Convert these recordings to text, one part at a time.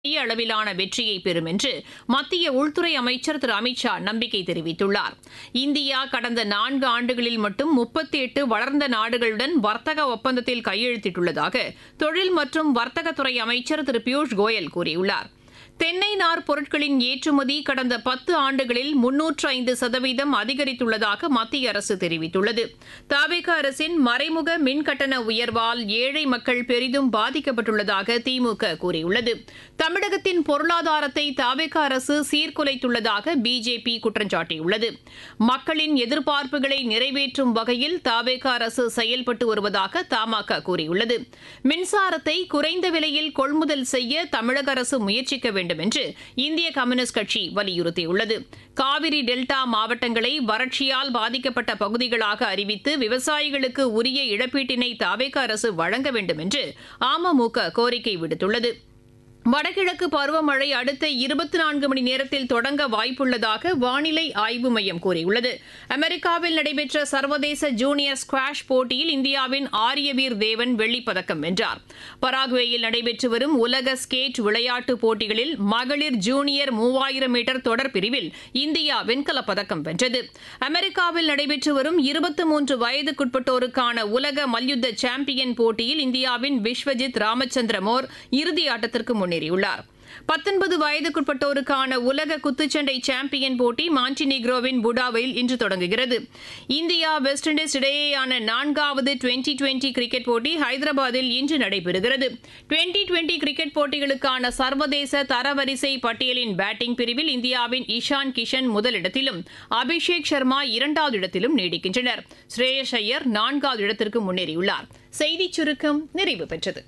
பெரிய அளவிலான வெற்றியை பெறும் என்று மத்திய உள்துறை அமைச்சர் திரு அமித் ஷா நம்பிக்கை தெரிவித்துள்ளார் இந்தியா கடந்த நான்கு ஆண்டுகளில் மட்டும் முப்பத்தி எட்டு வளர்ந்த நாடுகளுடன் வர்த்தக ஒப்பந்தத்தில் கையெழுத்திட்டுள்ளதாக தொழில் மற்றும் வர்த்தகத்துறை அமைச்சர் திரு பியூஷ் கோயல் கூறியுள்ளார் தென்னை நார் பொருட்களின் ஏற்றுமதி கடந்த பத்து ஆண்டுகளில் முன்னூற்று ஐந்து சதவீதம் அதிகரித்துள்ளதாக மத்திய அரசு தெரிவித்துள்ளது தாவேக அரசின் மறைமுக மின் கட்டண உயர்வால் ஏழை மக்கள் பெரிதும் பாதிக்கப்பட்டுள்ளதாக திமுக கூறியுள்ளது தமிழகத்தின் பொருளாதாரத்தை தாவேக அரசு சீர்குலைத்துள்ளதாக பிஜேபி குற்றம் சாட்டியுள்ளது மக்களின் எதிர்பார்ப்புகளை நிறைவேற்றும் வகையில் தாவேக அரசு செயல்பட்டு வருவதாக தமாக கூறியுள்ளது மின்சாரத்தை குறைந்த விலையில் கொள்முதல் செய்ய தமிழக அரசு முயற்சிக்க வேண்டும் என்று இந்திய கம்யூனிஸ்ட் கட்சி வலியுறுத்தியுள்ளது காவிரி டெல்டா மாவட்டங்களை வறட்சியால் பாதிக்கப்பட்ட பகுதிகளாக அறிவித்து விவசாயிகளுக்கு உரிய இழப்பீட்டினை தாவேக அரசு வழங்க வேண்டும் என்று அமமுக கோரிக்கை விடுத்துள்ளது வடகிழக்கு பருவமழை அடுத்த இருபத்தி நான்கு மணி நேரத்தில் தொடங்க வாய்ப்புள்ளதாக வானிலை ஆய்வு மையம் கூறியுள்ளது அமெரிக்காவில் நடைபெற்ற சர்வதேச ஜூனியர் ஸ்குவாஷ் போட்டியில் இந்தியாவின் ஆரியவீர் தேவன் வெள்ளிப்பதக்கம் வென்றார் பராகுவேயில் நடைபெற்று வரும் உலக ஸ்கேட் விளையாட்டுப் போட்டிகளில் மகளிர் ஜூனியர் மூவாயிரம் மீட்டர் தொடர் பிரிவில் இந்தியா வெண்கலப் பதக்கம் வென்றது அமெரிக்காவில் நடைபெற்று வரும் இருபத்தி மூன்று வயதுக்குட்பட்டோருக்கான உலக மல்யுத்த சாம்பியன் போட்டியில் இந்தியாவின் விஸ்வஜித் ராமச்சந்திரமோர் இறுதி ஆட்டத்திற்கு முன்னேறியுள்ளார் பத்தொன்பது வயதுக்குட்பட்டோருக்கான உலக குத்துச்சண்டை சாம்பியன் போட்டி மாண்டினிக்ரோவின் புடாவில் இன்று தொடங்குகிறது இந்தியா வெஸ்ட் இண்டீஸ் இடையேயான நான்காவது டுவெண்டி டுவெண்டி கிரிக்கெட் போட்டி ஹைதராபாத்தில் இன்று நடைபெறுகிறது டுவெண்டி டுவெண்டி கிரிக்கெட் போட்டிகளுக்கான சர்வதேச தரவரிசை பட்டியலின் பேட்டிங் பிரிவில் இந்தியாவின் இஷான் கிஷன் முதலிடத்திலும் அபிஷேக் சர்மா இரண்டாவது இடத்திலும் நீடிக்கின்றனர் ஸ்ரேயஸ் ஐயர் நான்காவது இடத்திற்கு முன்னேறியுள்ளார் செய்திச் சுருக்கம் நிறைவு பெற்றது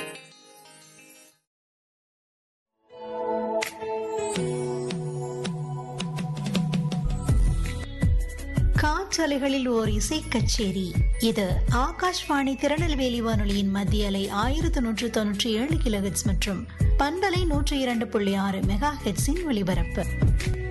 காற்றலைகளில் ஓர் இசை கச்சேரி இது ஆகாஷ்வாணி திருநெல்வேலி வானொலியின் மத்திய அலை ஆயிரத்தி நூற்று தொன்னூற்றி ஏழு கிலோஹெட்ஸ் மற்றும் பண்பலை நூற்றி இரண்டு புள்ளி ஆறு மெகா ஹெட்ஸின் ஒலிபரப்பு